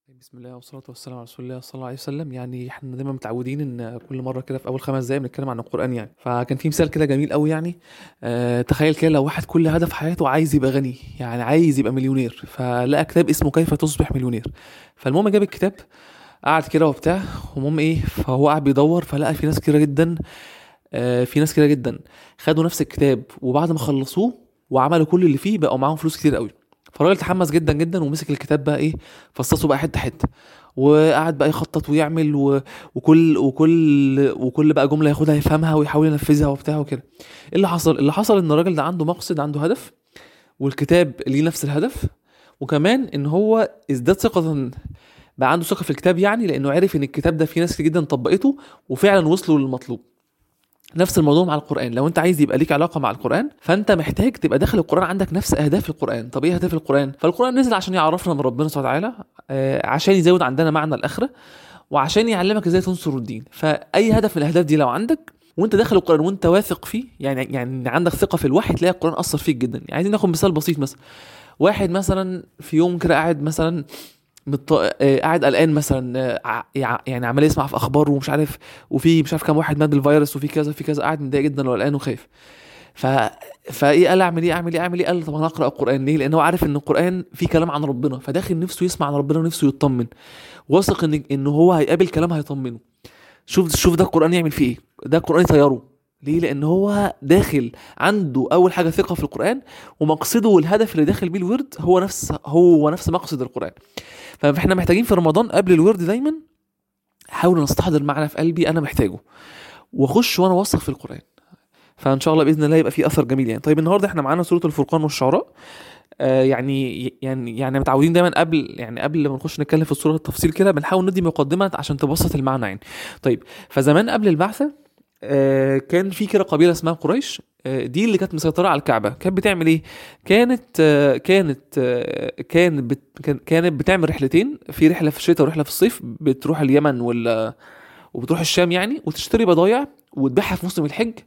بسم الله والصلاة والسلام على رسول الله صلى الله عليه وسلم يعني احنا دايما متعودين ان كل مرة كده في اول خمس دقايق بنتكلم عن القرآن يعني فكان في مثال كده جميل قوي يعني اه تخيل كده لو واحد كل هدف حياته عايز يبقى غني يعني عايز يبقى مليونير فلقى كتاب اسمه كيف تصبح مليونير فالمهم جاب الكتاب قعد كده وبتاع المهم ايه فهو قاعد بيدور فلقى في ناس كتيرة جدا اه في ناس كتيرة جدا خدوا نفس الكتاب وبعد ما خلصوه وعملوا كل اللي فيه بقوا معاهم فلوس كتير قوي فالراجل تحمس جدا جدا ومسك الكتاب بقى ايه فصصه بقى حته حته وقعد بقى يخطط ويعمل و... وكل وكل وكل بقى جمله ياخدها يفهمها ويحاول ينفذها وبتاع وكده ايه اللي حصل اللي حصل ان الراجل ده عنده مقصد عنده هدف والكتاب ليه نفس الهدف وكمان ان هو ازداد ثقه بقى عنده ثقه في الكتاب يعني لانه عرف ان الكتاب ده فيه ناس كتير جدا طبقته وفعلا وصلوا للمطلوب نفس الموضوع مع القرآن لو انت عايز يبقى ليك علاقة مع القرآن فانت محتاج تبقى داخل القرآن عندك نفس اهداف القرآن طب ايه اهداف القرآن فالقرآن نزل عشان يعرفنا من ربنا سبحانه وتعالى آه عشان يزود عندنا معنى الآخرة وعشان يعلمك ازاي تنصر الدين فاي هدف من الاهداف دي لو عندك وانت داخل القرآن وانت واثق فيه يعني يعني عندك ثقة في الوحي تلاقي القرآن أثر فيك جدا يعني عايزين ناخد مثال بسيط مثلا واحد مثلا في يوم كده قاعد مثلا مط... آه، قاعد قلقان مثلا آه، ع- يع- يعني عمال يسمع في اخبار ومش عارف وفي مش عارف كام واحد مات بالفيروس وفي كذا في كذا قاعد متضايق جدا وقلقان وخايف ف فايه قال اعمل ايه اعمل ايه اعمل ايه قال طب انا اقرا القران ليه لان هو عارف ان القران فيه كلام عن ربنا فداخل نفسه يسمع عن ربنا ونفسه يطمن واثق ان ان هو هيقابل كلام هيطمنه شوف شوف ده القران يعمل فيه ايه ده القران يطيره ليه لان هو داخل عنده اول حاجه ثقه في القران ومقصده والهدف اللي داخل بيه الورد هو نفس هو نفس مقصد القران فاحنا محتاجين في رمضان قبل الورد دايما حاول نستحضر معنى في قلبي انا محتاجه واخش وانا واثق في القران فان شاء الله باذن الله يبقى في اثر جميل يعني طيب النهارده احنا معانا سوره الفرقان والشعراء آه يعني يعني يعني متعودين دايما قبل يعني قبل ما نخش نتكلم في السوره بالتفصيل كده بنحاول ندي مقدمه عشان تبسط المعنى يعني طيب فزمان قبل البعثه آه كان في كده قبيله اسمها قريش آه دي اللي كانت مسيطره على الكعبه كانت بتعمل ايه كانت آه كانت آه كان بت كان- كانت بتعمل رحلتين في رحله في الشتاء ورحله في الصيف بتروح اليمن وال وبتروح الشام يعني وتشتري بضايع وتبيعها في موسم الحج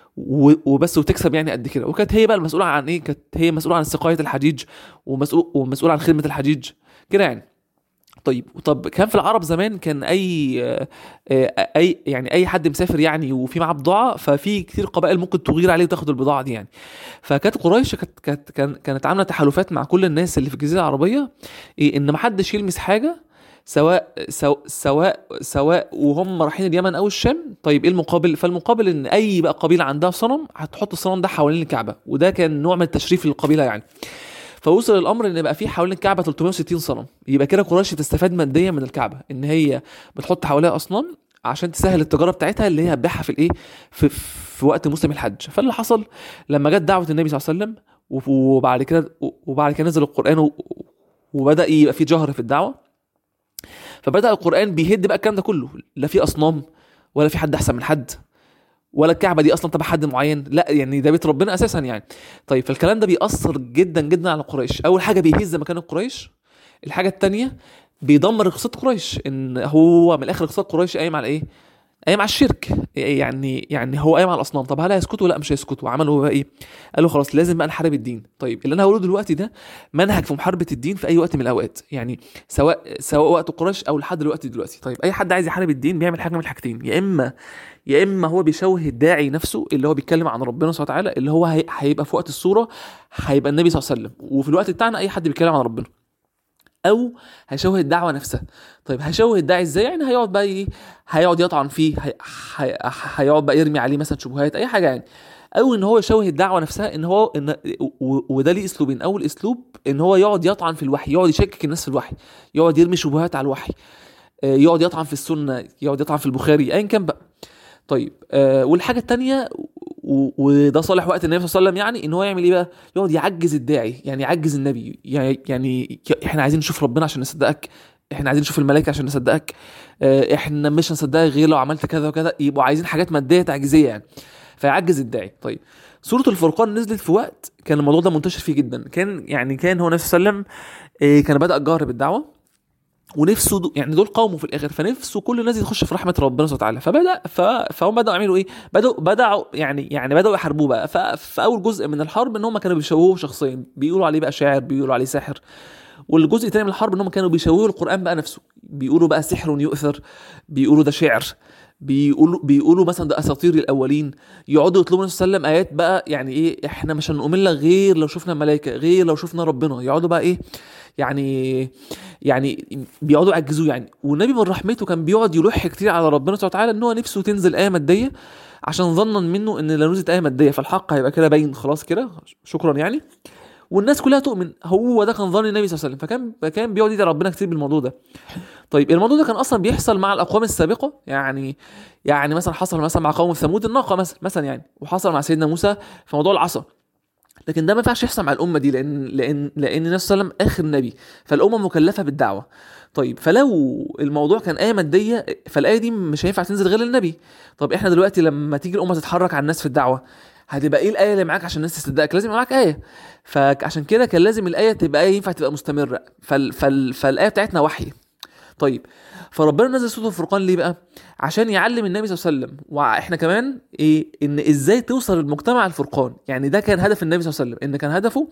و- وبس وتكسب يعني قد كده وكانت هي بقى المسؤوله عن ايه كانت هي مسؤوله عن سقايه الحجيج ومسؤول ومسؤوله عن خدمه الحجيج كده يعني طيب طب كان في العرب زمان كان اي آه، آه، اي يعني اي حد مسافر يعني وفي معاه بضاعه ففي كتير قبائل ممكن تغير عليه وتاخد البضاعه دي يعني فكانت قريش كانت كانت كان- كانت عامله تحالفات مع كل الناس اللي في الجزيره العربيه إيه ان محدش يلمس حاجه سواء سواء سواء سواء وهم رايحين اليمن او الشام طيب ايه المقابل فالمقابل ان اي بقى قبيله عندها صنم هتحط الصنم ده حوالين الكعبه وده كان نوع من التشريف للقبيله يعني فوصل الامر ان بقى في حوالين الكعبه 360 صنم يبقى كده قريش تستفاد ماديا من الكعبه ان هي بتحط حواليها اصنام عشان تسهل التجاره بتاعتها اللي هي هتبيعها في الايه في, في وقت موسم الحج فاللي حصل لما جت دعوه النبي صلى الله عليه وسلم وبعد كده وبعد كده نزل القران و- وبدا يبقى في جهر في الدعوه فبدا القران بيهد بقى الكلام ده كله لا في اصنام ولا في حد احسن من حد ولا الكعبه دي اصلا تبع حد معين لا يعني ده بيت ربنا اساسا يعني طيب فالكلام ده بيأثر جدا جدا على قريش اول حاجه بيهز مكان قريش الحاجه التانية بيدمر اقتصاد قريش ان هو من الاخر اقتصاد قريش قايم على ايه قايم على الشرك يعني يعني هو قايم على الاصنام طب هل هيسكتوا لا مش هيسكتوا عملوا بقى ايه قالوا خلاص لازم بقى نحارب الدين طيب اللي انا هقوله دلوقتي ده منهج في محاربه الدين في اي وقت من الاوقات يعني سواء سواء وقت قريش او لحد دلوقتي دلوقتي طيب اي حد عايز يحارب الدين بيعمل حاجه من الحاجتين يا اما يا اما هو بيشوه الداعي نفسه اللي هو بيتكلم عن ربنا سبحانه وتعالى اللي هو هي- هيبقى في وقت الصوره هيبقى النبي صلى الله عليه وسلم وفي الوقت بتاعنا اي حد بيتكلم عن ربنا او هيشوه الدعوه نفسها طيب هيشوه الداعي ازاي يعني هيقعد بقى ايه هيقعد يطعن فيه هي... هي... هيقعد بقى يرمي عليه مثلا شبهات اي حاجه يعني او ان هو يشوه الدعوه نفسها ان هو ان و... وده ليه اسلوبين اول اسلوب ان هو يقعد يطعن في الوحي يقعد يشكك الناس في الوحي يقعد يرمي شبهات على الوحي آه، يقعد يطعن في السنه يقعد يطعن في البخاري ايا كان بقى طيب آه والحاجه التانية و- وده صالح وقت النبي صلى الله عليه وسلم يعني ان هو يعمل ايه بقى يقعد يعجز الداعي يعني يعجز النبي يعني يعني احنا عايزين نشوف ربنا عشان نصدقك احنا عايزين نشوف الملائكه عشان نصدقك آه، احنا مش هنصدقك غير لو عملت كذا وكذا يبقوا عايزين حاجات ماديه تعجيزيه يعني فيعجز الداعي طيب سوره الفرقان نزلت في وقت كان الموضوع ده منتشر فيه جدا كان يعني كان هو النبي صلى الله عليه وسلم آه، كان بدا الجهر بالدعوه ونفسه دو يعني دول قومه في الاخر فنفسه كل الناس يخش في رحمه ربنا سبحانه وتعالى فبدا ف... فهم بداوا يعملوا ايه؟ بداوا بداوا يعني يعني بداوا يحاربوه بقى ف... في اول جزء من الحرب ان هم كانوا بيشوهوه شخصيا بيقولوا عليه بقى شاعر بيقولوا عليه ساحر والجزء الثاني من الحرب انهم كانوا بيشوهوا القران بقى نفسه بيقولوا بقى سحر يؤثر بيقولوا ده شعر بيقولوا بيقولوا مثلا ده اساطير الاولين يقعدوا يطلبوا النبي صلى الله عليه وسلم ايات بقى يعني ايه احنا مش هنؤمن لك غير لو شفنا الملائكه غير لو شفنا ربنا يقعدوا بقى ايه يعني يعني بيقعدوا يعجزوه يعني والنبي من رحمته كان بيقعد يلح كتير على ربنا سبحانه وتعالى ان هو نفسه تنزل ايه ماديه عشان ظنا منه ان لو نزلت ايه ماديه فالحق هيبقى كده باين خلاص كده شكرا يعني والناس كلها تؤمن هو ده كان ظن النبي صلى الله عليه وسلم فكان فكان بيقعد يدعي ربنا كتير بالموضوع ده طيب الموضوع ده كان اصلا بيحصل مع الاقوام السابقه يعني يعني مثلا حصل مثلا مع قوم ثمود الناقه مثلا مثلا يعني وحصل مع سيدنا موسى في موضوع العصا لكن ده ما ينفعش يحصل مع الامه دي لان لان لان النبي صلى الله عليه وسلم اخر نبي فالامه مكلفه بالدعوه طيب فلو الموضوع كان ايه ماديه فالايه دي مش هينفع تنزل غير للنبي طب احنا دلوقتي لما تيجي الامه تتحرك على الناس في الدعوه هتبقى ايه الايه اللي معاك عشان الناس تصدقك لازم يبقى معاك ايه فعشان كده كان لازم الايه تبقى ايه ينفع تبقى مستمره فال فال فالايه بتاعتنا وحي طيب فربنا نزل سوره الفرقان ليه بقى عشان يعلم النبي صلى الله عليه وسلم واحنا كمان ايه ان ازاي توصل المجتمع الفرقان يعني ده كان هدف النبي صلى الله عليه وسلم ان كان هدفه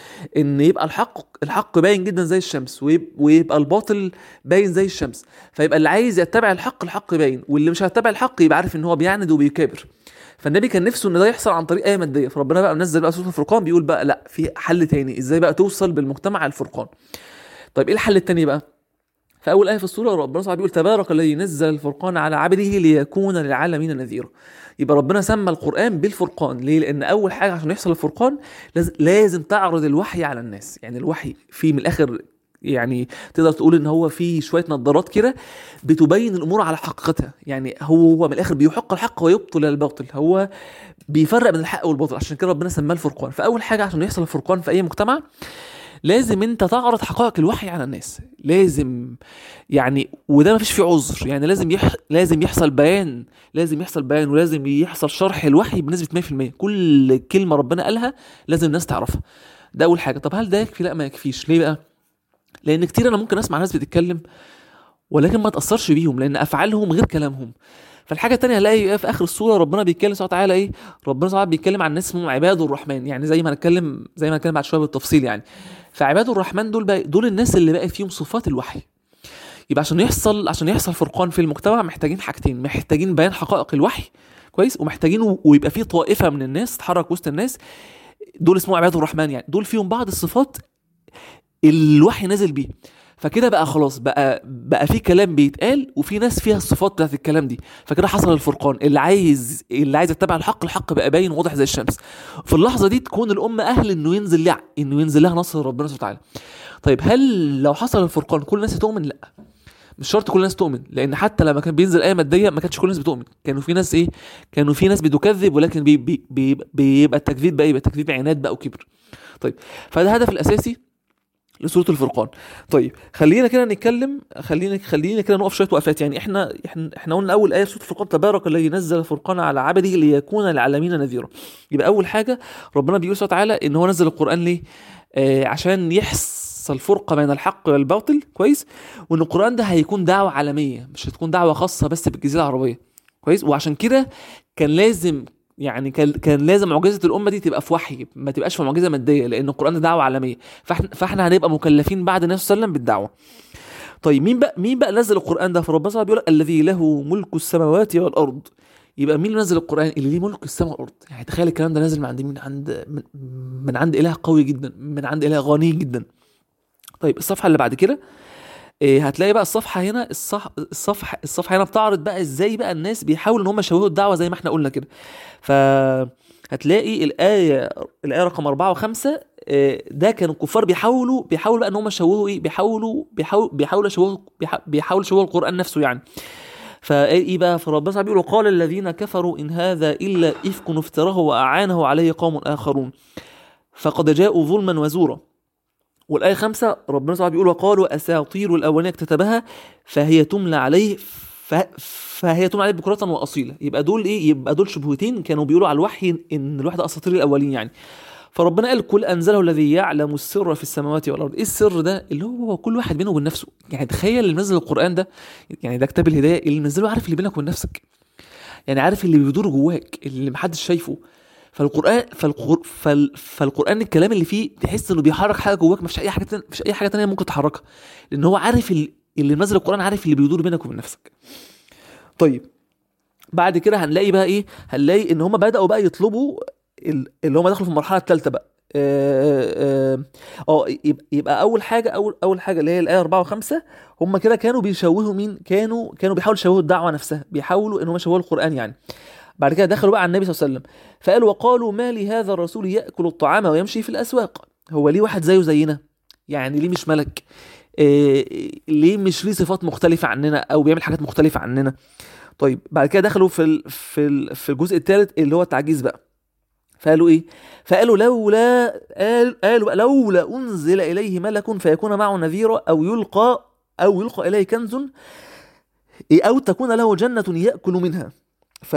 ان يبقى الحق الحق باين جدا زي الشمس ويبقى الباطل باين زي الشمس فيبقى اللي عايز يتبع الحق الحق باين واللي مش هيتبع الحق يبقى عارف ان هو بيعند وبيكابر فالنبي كان نفسه ان ده يحصل عن طريق ايه ماديه فربنا بقى منزل بقى سوره الفرقان بيقول بقى لا في حل تاني ازاي بقى توصل بالمجتمع الفرقان طيب ايه الحل التاني بقى في اول ايه في السوره ربنا سبحانه بيقول تبارك الذي نزل الفرقان على عبده ليكون للعالمين نذيرا يبقى ربنا سمى القران بالفرقان ليه لان اول حاجه عشان يحصل الفرقان لازم, لازم تعرض الوحي على الناس يعني الوحي فيه من الاخر يعني تقدر تقول ان هو في شويه نظارات كده بتبين الامور على حقيقتها يعني هو هو من الاخر بيحق الحق ويبطل الباطل هو بيفرق بين الحق والباطل عشان كده ربنا سماه الفرقان فاول حاجه عشان يحصل الفرقان في اي مجتمع لازم انت تعرض حقائق الوحي على الناس لازم يعني وده ما فيش فيه عذر يعني لازم يح... لازم يحصل بيان لازم يحصل بيان ولازم يحصل شرح الوحي بنسبه 100% كل كلمه ربنا قالها لازم الناس تعرفها ده اول حاجه طب هل ده يكفي لا ما يكفيش ليه بقى لان كتير انا ممكن اسمع ناس بتتكلم ولكن ما تاثرش بيهم لان افعالهم غير كلامهم فالحاجه الثانيه هنلاقي في اخر السوره ربنا بيتكلم سبحانه وتعالى ايه ربنا سبحانه بيتكلم عن ناس اسمهم عباد الرحمن يعني زي ما هنتكلم زي ما هنتكلم بعد شويه بالتفصيل يعني فعباد الرحمن دول بقى دول الناس اللي بقى فيهم صفات الوحي يبقى عشان يحصل عشان يحصل فرقان في المجتمع محتاجين حاجتين محتاجين بيان حقائق الوحي كويس ومحتاجين ويبقى في طائفه من الناس تتحرك وسط الناس دول اسمهم عباد الرحمن يعني دول فيهم بعض الصفات الوحي نازل بيه فكده بقى خلاص بقى بقى في كلام بيتقال وفي ناس فيها الصفات بتاعت الكلام دي فكده حصل الفرقان اللي عايز اللي عايز يتبع الحق الحق بقى باين واضح زي الشمس في اللحظه دي تكون الامه اهل انه ينزل لها انه ينزل لها نصر ربنا سبحانه وتعالى طيب هل لو حصل الفرقان كل الناس هتؤمن لا مش شرط كل الناس تؤمن لان حتى لما كان بينزل ايه ماديه ما كانش كل الناس بتؤمن كانوا في ناس ايه كانوا في ناس بتكذب ولكن بي بي بي بيبقى التكذيب بقى يبقى تكذيب عناد بقى وكبر طيب فده الهدف الاساسي لسوره الفرقان طيب خلينا كده نتكلم خلينا خلينا كده نقف شويه وقفات يعني احنا احنا احنا قلنا اول ايه في سوره الفرقان تبارك الذي نزل الفرقان على عبده ليكون للعالمين نذيرا يبقى اول حاجه ربنا بيقول سبحانه وتعالى ان هو نزل القران ليه آه عشان يحصل فرقه بين الحق والباطل كويس وان القران ده هيكون دعوه عالميه مش هتكون دعوه خاصه بس بالجزيره العربيه كويس وعشان كده كان لازم يعني كان كان لازم معجزه الامه دي تبقى في وحي ما تبقاش في معجزه ماديه لان القران ده دعوه عالميه فاحنا فاحنا هنبقى مكلفين بعد النبي صلى الله عليه وسلم بالدعوه طيب مين بقى مين بقى نزل القران ده فربنا سبحانه بيقول الذي له ملك السماوات والارض يبقى مين اللي نزل القران اللي ليه ملك السماء والارض يعني تخيل الكلام ده نازل من عند مين عند من, من عند اله قوي جدا من عند اله غني جدا طيب الصفحه اللي بعد كده إيه هتلاقي بقى الصفحه هنا الصح الصفحه الصفحه هنا بتعرض بقى ازاي بقى الناس بيحاولوا ان هم يشوهوا الدعوه زي ما احنا قلنا كده فهتلاقي الايه الايه رقم أربعة وخمسة إيه ده كانوا الكفار بيحاولوا بيحاولوا بقى ان هم يشوهوا ايه بيحاولوا بيحاولوا بيحاولوا يشوهوا بيحاولوا يشوهوا القران نفسه يعني فايه بقى فربنا سبحانه بيقول قال الذين كفروا ان هذا الا افك افتراه واعانه عليه قوم اخرون فقد جاءوا ظلما وزورا والآية خمسة ربنا سبحانه بيقول وقالوا أساطير الأولين اكتتبها فهي تملى عليه ف... فهي تملى عليه بكرة وأصيلة يبقى دول إيه يبقى دول شبهتين كانوا بيقولوا على الوحي إن الوحي ده أساطير الأولين يعني فربنا قال كل أنزله الذي يعلم السر في السماوات والأرض إيه السر ده اللي هو كل واحد بينه وبين نفسه يعني تخيل اللي نزل القرآن ده يعني ده كتاب الهداية اللي نزله عارف اللي بينك وبين نفسك يعني عارف اللي بيدور جواك اللي محدش شايفه فالقران فالقر... فال... فالقران الكلام اللي فيه تحس انه بيحرك حاجه جواك مفيش اي حاجه تانية مفيش اي حاجه تانية ممكن تحركها لان هو عارف ال... اللي نزل القران عارف اللي بيدور بينك وبين نفسك طيب بعد كده هنلاقي بقى ايه هنلاقي ان هم بداوا بقى يطلبوا ال- اللي هم دخلوا في المرحله الثالثه بقى اه آه، آه، يبقى- يبقى اول حاجه اول اول حاجه اللي هي الايه 4 و5 هم كده كانوا بيشوهوا مين كانوا كانوا بيحاولوا يشوهوا الدعوه نفسها بيحاولوا ان هم يشوهوا القران يعني بعد كده دخلوا بقى على النبي صلى الله عليه وسلم فقالوا وقالوا ما لهذا الرسول ياكل الطعام ويمشي في الاسواق هو ليه واحد زيه زينا يعني ليه مش ملك إيه ليه مش ليه صفات مختلفه عننا او بيعمل حاجات مختلفه عننا طيب بعد كده دخلوا في ال... في ال... في الجزء الثالث اللي هو التعجيز بقى فقالوا ايه فقالوا لولا قال... قالوا لولا انزل اليه ملك فيكون معه نذيرا او يلقى او يلقى اليه كنز إيه او تكون له جنه ياكل منها ف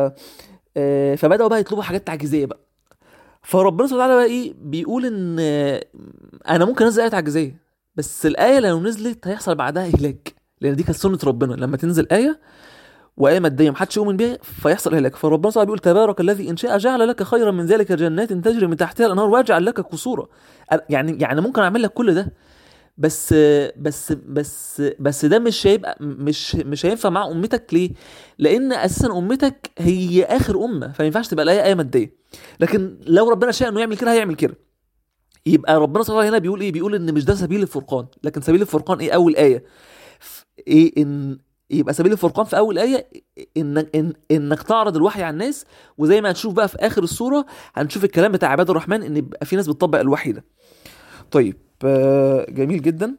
آه، فبداوا بقى يطلبوا حاجات تعجيزيه بقى فربنا سبحانه وتعالى بقى ايه بيقول ان آه، انا ممكن انزل ايه تعجيزيه بس الايه لو نزلت هيحصل بعدها اهلاك لان دي كانت سنه ربنا لما تنزل ايه وايه ماديه محدش يؤمن بيها فيحصل اهلاك فربنا سبحانه بيقول تبارك الذي ان شاء جعل لك خيرا من ذلك جنات تجري من تحتها الانهار ويجعل لك قصورا يعني يعني ممكن اعمل لك كل ده بس بس بس بس ده مش هيبقى مش مش هينفع مع امتك ليه؟ لان اساسا امتك هي اخر امه فما ينفعش تبقى الايه ايه ماديه لكن لو ربنا شاء انه يعمل كده هيعمل كده يبقى ربنا سبحانه وتعالى هنا بيقول ايه؟ بيقول ان مش ده سبيل الفرقان لكن سبيل الفرقان ايه اول ايه؟ ف- ايه ان يبقى سبيل الفرقان في اول ايه انك إن انك تعرض الوحي على الناس وزي ما هنشوف بقى في اخر السوره هنشوف الكلام بتاع عباد الرحمن ان يبقى في ناس بتطبق الوحي ده. طيب آه، جميل جدا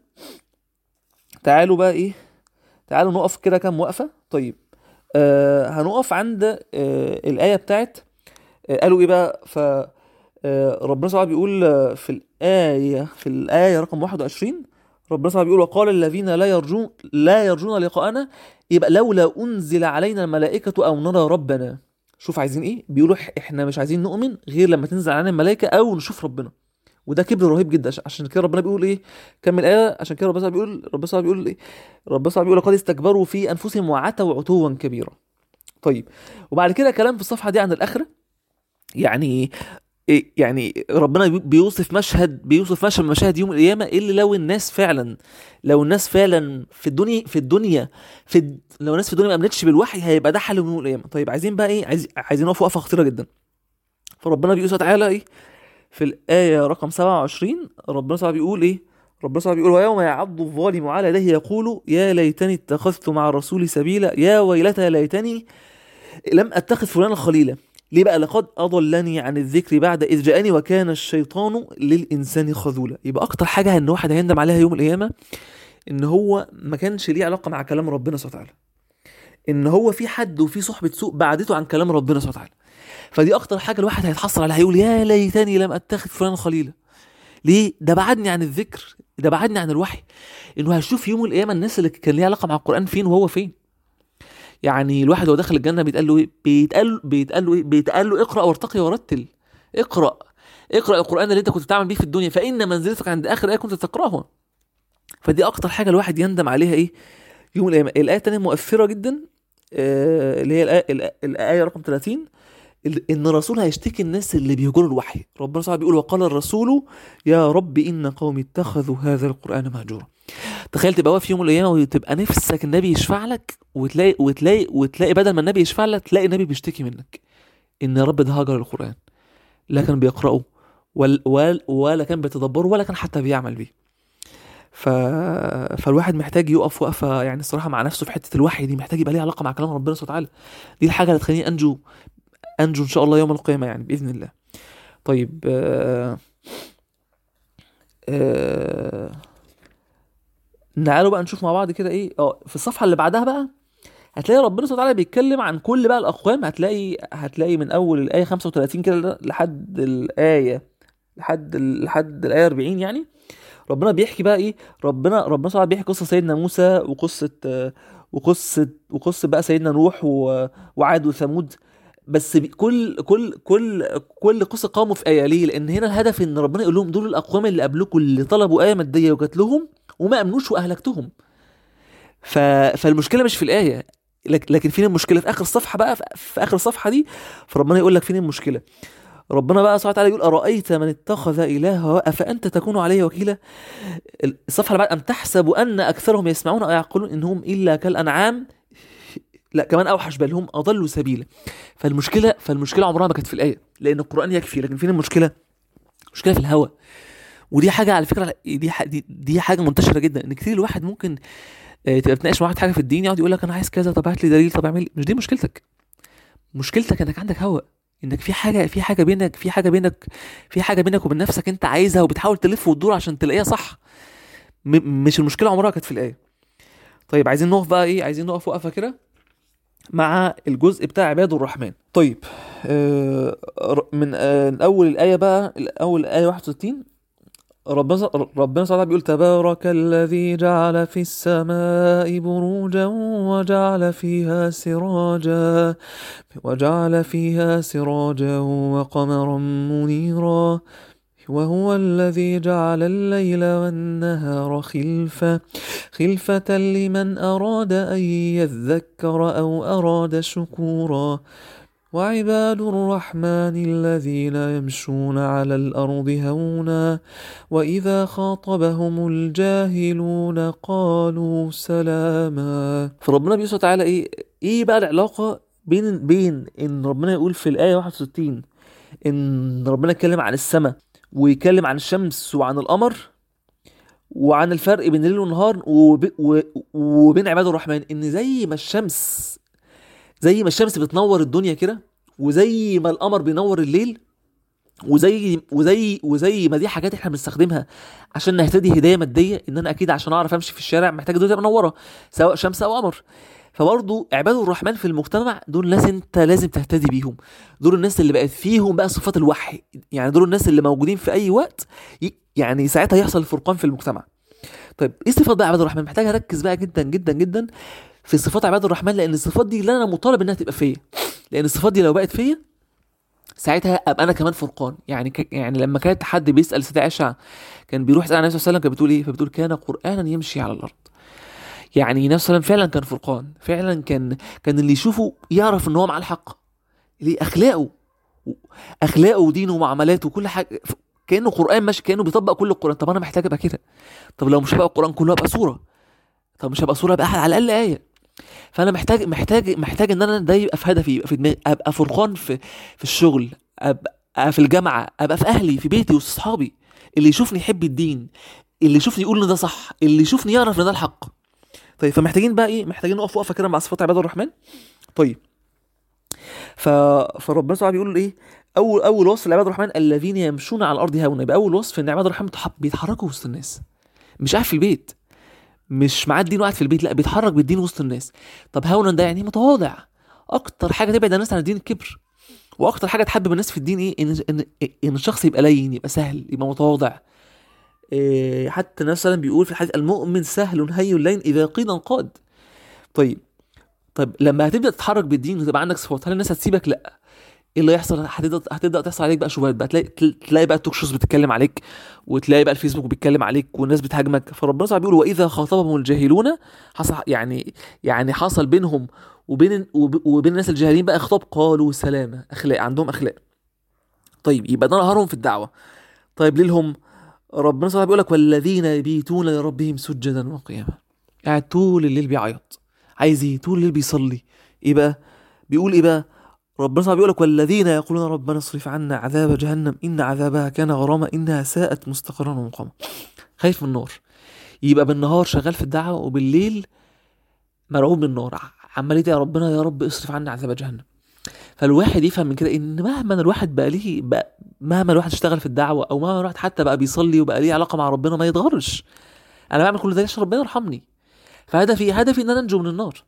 تعالوا بقى ايه تعالوا نقف كده كام وقفه طيب آه هنقف عند آه الايه بتاعت آه قالوا ايه بقى ف آه ربنا سبحانه بيقول آه، في الايه في الايه رقم 21 ربنا سبحانه بيقول وقال الذين لا يرجون لا يرجون لقاءنا يبقى لولا انزل علينا الملائكه او نرى ربنا شوف عايزين ايه بيقولوا إح- احنا مش عايزين نؤمن غير لما تنزل علينا الملائكه او نشوف ربنا وده كبر رهيب جدا عش- عشان كده ربنا بيقول ايه كمل ايه عشان كده ربنا بيقول ربنا بيقول ايه ربنا بيقول لقد استكبروا في انفسهم وعتوا عتوا كبيرا طيب وبعد كده كلام في الصفحه دي عن الاخره يعني إيه يعني ربنا بي- بيوصف مشهد بيوصف مشهد من مشاهد يوم القيامه اللي لو الناس فعلا لو الناس فعلا في الدنيا في الدنيا في الد... لو الناس في الدنيا ما امنتش بالوحي هيبقى ده حالهم يوم القيامه طيب عايزين بقى ايه عايز... عايزين نقف وقفه خطيره جدا فربنا بيقول سبحانه وتعالى ايه في الآية رقم 27 ربنا سبحانه بيقول إيه؟ ربنا سبحانه بيقول ويوم يعض الظالم على يديه يقول يا ليتني اتخذت مع الرسول سبيلا يا ويلتى ليتني لم أتخذ فلانا خليلا ليه بقى لقد أضلني عن الذكر بعد إذ جاءني وكان الشيطان للإنسان خذولا يبقى أكتر حاجة إن واحد هيندم عليها يوم القيامة إن هو ما كانش ليه علاقة مع كلام ربنا سبحانه وتعالى إن هو في حد وفي صحبة سوء بعدته عن كلام ربنا سبحانه وتعالى فدي اكتر حاجه الواحد هيتحسر عليها هيقول يا ليتني لم اتخذ فلان خليلا ليه ده بعدني عن الذكر ده بعدني عن الوحي انه هشوف يوم القيامه الناس اللي كان ليها علاقه مع القران فين وهو فين يعني الواحد وهو داخل الجنه بيتقال له ايه بيتقال بيتقال له ايه بيتقال له اقرا وارتقي ورتل اقرا اقرا القران اللي انت كنت بتعمل بيه في الدنيا فان منزلتك عند اخر ايه كنت تقراها فدي اكتر حاجه الواحد يندم عليها ايه يوم القيامه الايه الثانيه مؤثره جدا آه، اللي هي الآية, الآية, الآية رقم 30 ال- ان الرسول هيشتكي الناس اللي بيهجروا الوحي ربنا سبحانه بيقول وقال الرسول يا رب ان قومي اتخذوا هذا القران مهجورا تخيل تبقى واقف يوم القيامه وتبقى نفسك النبي يشفع لك وتلاقي وتلاقي وتلاقي بدل ما النبي يشفع لك تلاقي النبي بيشتكي منك ان يا رب ده هجر القران لا كان بيقراه ولا, ولا, ولا كان بيتدبره ولا كان حتى بيعمل بيه ف... فالواحد محتاج يقف وقفه يعني الصراحه مع نفسه في حته الوحي دي محتاج يبقى ليه علاقه مع كلام ربنا سبحانه وتعالى دي الحاجه اللي تخليني انجو انجو ان شاء الله يوم القيامه يعني باذن الله طيب آه آه تعالوا بقى نشوف مع بعض كده ايه اه في الصفحه اللي بعدها بقى هتلاقي ربنا سبحانه وتعالى بيتكلم عن كل بقى الاقوام هتلاقي هتلاقي من اول الايه 35 كده لحد الايه لحد لحد الايه 40 يعني ربنا بيحكي بقى ايه ربنا ربنا سبحانه بيحكي قصه سيدنا موسى وقصه آه، وقصه وقصه بقى سيدنا نوح و- وعاد وثمود بس بي- كل كل كل كل قصه قاموا في ايه ليه؟ لان هنا الهدف ان ربنا يقول لهم دول الاقوام اللي قبلكم اللي طلبوا ايه ماديه وجات لهم وما امنوش واهلكتهم. ف... فالمشكله مش في الايه لك... لكن فين المشكله في اخر الصفحه بقى في... في اخر الصفحه دي فربنا يقول لك فين المشكله ربنا بقى سبحانه وتعالى يقول ارايت من اتخذ الهه هواه افانت تكون عليه وكيلا الصفحه اللي بعد ام تحسب ان اكثرهم يسمعون او يعقلون انهم الا كالانعام لا كمان اوحش بل هم اضلوا سبيلا فالمشكله فالمشكله عمرها ما كانت في الايه لان القران يكفي لكن فين المشكله المشكله في الهوى ودي حاجه على فكره دي ح- دي, دي حاجه منتشره جدا ان كتير الواحد ممكن آه، تبقى بتناقش مع واحد حاجه في الدين يقعد يقول لك انا عايز كذا طب هات لي دليل طب اعمل لي مش دي مشكلتك مشكلتك انك عندك هوى انك في حاجه في حاجه بينك في حاجه بينك في حاجه بينك وبين نفسك انت عايزها وبتحاول تلف وتدور عشان تلاقيها صح م- مش المشكله عمرها كانت في الايه طيب عايزين نقف بقى ايه عايزين نقف وقفه كده مع الجزء بتاع عباد الرحمن طيب آه ر- من آه اول الايه بقى اول الايه 61 ربنا ربنا سبحانه وتعالى بيقول تبارك الذي جعل في السماء بروجا وجعل فيها سراجا وجعل فيها سراجا وقمرا منيرا وهو الذي جعل الليل والنهار خلفة خلفة لمن أراد أن يذكر أو أراد شكورا وعباد الرحمن الذين يمشون على الأرض هونا وإذا خاطبهم الجاهلون قالوا سلاما فربنا بيسوع تعالى إيه إيه بقى العلاقة بين بين إن ربنا يقول في الآية 61 إن ربنا يتكلم عن السماء ويتكلم عن الشمس وعن القمر وعن الفرق بين الليل والنهار وب... و... وبين عباد الرحمن ان زي ما الشمس زي ما الشمس بتنور الدنيا كده وزي ما القمر بينور الليل وزي وزي وزي ما دي حاجات احنا بنستخدمها عشان نهتدي هدايه ماديه ان انا اكيد عشان اعرف امشي في الشارع محتاج الدنيا تبقى منوره سواء شمس او قمر فبرضه عباد الرحمن في المجتمع دول ناس انت لازم تهتدي بيهم دول الناس اللي بقت فيهم بقى صفات الوحي يعني دول الناس اللي موجودين في اي وقت ي- يعني ساعتها يحصل الفرقان في المجتمع طيب ايه صفات بقى عباد الرحمن محتاج اركز بقى جدا جدا جدا في صفات عباد الرحمن لان الصفات دي اللي انا مطالب انها تبقى فيا لان الصفات دي لو بقت فيا ساعتها ابقى انا كمان فرقان يعني ك... يعني لما كانت حد بيسال سيدة عائشه كان بيروح يسال عن النبي صلى الله عليه وسلم كانت بتقول ايه فبتقول كان قرانا يمشي على الارض يعني النبي صلى الله عليه وسلم فعلا كان فرقان فعلا كان كان اللي يشوفه يعرف ان هو مع الحق ليه اخلاقه اخلاقه ودينه ومعاملاته وكل حاجه ف- كانه قران ماشي كانه بيطبق كل القران طب انا محتاج ابقى كده طب لو مش هبقى القران كله ابقى سوره طب مش هبقى سوره ابقى على الاقل ايه فانا محتاج محتاج محتاج ان انا ده يبقى في هدفي يبقى في دماغي ابقى فرقان في في الشغل ابقى في الجامعه ابقى في اهلي في بيتي وسط اصحابي اللي يشوفني يحب الدين اللي يشوفني يقول ان ده صح اللي يشوفني يعرف ان ده الحق طيب فمحتاجين بقى ايه محتاجين نقف وقفه كده مع صفات عباد الرحمن طيب ف... فربنا سبحانه بيقول ايه اول اول وصف لعباد الرحمن الذين يمشون على الارض هونا يبقى اول وصف ان عباد الرحمن بيتح- بيتحركوا وسط الناس مش قاعد في البيت مش معاه الدين وقاعد في البيت لا بيتحرك بالدين وسط الناس طب هونا ده يعني متواضع اكتر حاجه تبعد الناس عن الدين الكبر واكتر حاجه تحبب الناس في الدين ايه ان ان ان الشخص يبقى لين يبقى سهل يبقى متواضع إيه حتى النبي صلى الله عليه وسلم بيقول في الحديث المؤمن سهل هين لين اذا قيل انقاد طيب طيب لما هتبدا تتحرك بالدين وتبقى عندك صفات هل الناس هتسيبك لا ايه اللي هيحصل هتبدا هتبدا تحصل عليك بقى شبهات بقى تلاقي تلاقي بقى التوك شوز بتتكلم عليك وتلاقي بقى الفيسبوك بيتكلم عليك والناس بتهاجمك فربنا سبحانه بيقول واذا خاطبهم الجاهلون حصل يعني يعني حصل بينهم وبين وب- وبين الناس الجاهلين بقى خطاب قالوا سلامه اخلاق عندهم اخلاق طيب يبقى ده نهارهم في الدعوه طيب ليلهم ربنا سبحانه بيقول لك والذين يبيتون لربهم سجدا وقياما قاعد طول الليل بيعيط عايز ايه طول الليل بيصلي ايه بقى بيقول ايه بقى ربنا سبحانه بيقول لك والذين يقولون ربنا اصرف عنا عذاب جهنم ان عذابها كان غراما انها ساءت مستقرا ومقاما خايف من النار يبقى بالنهار شغال في الدعوه وبالليل مرعوب من النار عمال يدعي ربنا يا رب اصرف عنا عذاب جهنم فالواحد يفهم من كده ان مهما الواحد بقى ليه بقى مهما الواحد اشتغل في الدعوه او مهما الواحد حتى بقى بيصلي وبقى ليه علاقه مع ربنا ما يتغرش انا بعمل كل ده عشان ربنا يرحمني فهدفي هدفي ان انا انجو من النار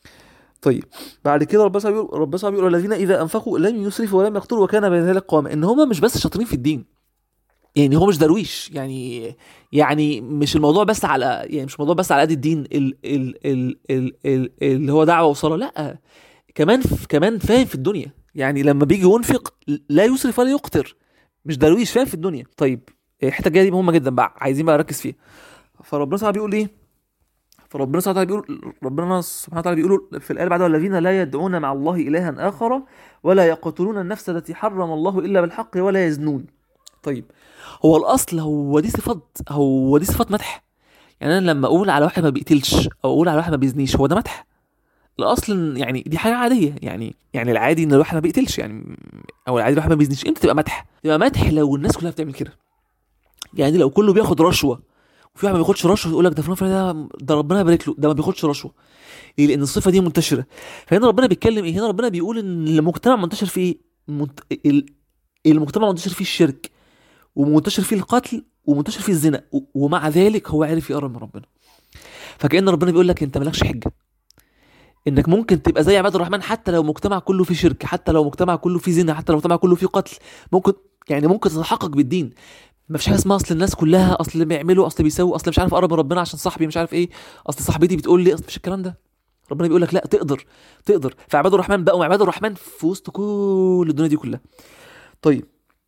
طيب بعد كده ربنا سبحانه بيقول ربنا سبحانه بيقول الذين اذا انفقوا لم يسرفوا ولم يقتروا وكان بين ذلك قواما ان هم مش بس شاطرين في الدين يعني هو مش درويش يعني يعني مش الموضوع بس على يعني مش الموضوع بس على قد الدين ال ال ال ال ال اللي هو دعوه وصلاه لا كمان كمان فاهم في الدنيا يعني لما بيجي ينفق لا يسرف ولا يقتر مش درويش فاهم في الدنيا طيب الحته الجايه دي مهمه جدا بقى عايزين بقى نركز فيها فربنا سبحانه بيقول ايه فربنا سبحانه وتعالى بيقول ربنا سبحانه وتعالى بيقول في الآية بعدها والذين لا يدعون مع الله إلها آخر ولا يقتلون النفس التي حرم الله إلا بالحق ولا يزنون طيب هو الأصل هو دي صفات هو دي صفات مدح يعني أنا لما أقول على واحد ما بيقتلش أو أقول على واحد ما بيزنيش هو ده مدح الاصل إن يعني دي حاجه عاديه يعني يعني العادي ان الواحد ما بيقتلش يعني او العادي الواحد ما بيزنيش امتى تبقى مدح تبقى مدح لو الناس كلها بتعمل كده يعني لو كله بياخد رشوه وفي واحد ما بياخدش رشوه يقول لك ده فلان فلان ده ده ربنا يبارك له ده ما بياخدش رشوه ليه لان الصفه دي منتشره فهنا ربنا بيتكلم ايه هنا ربنا بيقول ان المجتمع منتشر فيه ايه منت... ال- المجتمع منتشر فيه الشرك ومنتشر فيه القتل ومنتشر فيه الزنا و- ومع ذلك هو عارف يقرب من ربنا فكأن ربنا بيقول لك انت مالكش حجه انك ممكن تبقى زي عباد الرحمن حتى لو مجتمع كله فيه شرك حتى لو مجتمع كله فيه زنا حتى لو مجتمع كله فيه قتل ممكن يعني ممكن تتحقق بالدين ما فيش حاجه اسمها اصل الناس كلها اصل بيعملوا اصل بيسووا اصل مش عارف اقرب من ربنا عشان صاحبي مش عارف ايه اصل صاحبتي بتقول لي اصل مش الكلام ده ربنا بيقول لك لا تقدر تقدر فعباد الرحمن بقوا عباد الرحمن في وسط كل الدنيا دي كلها طيب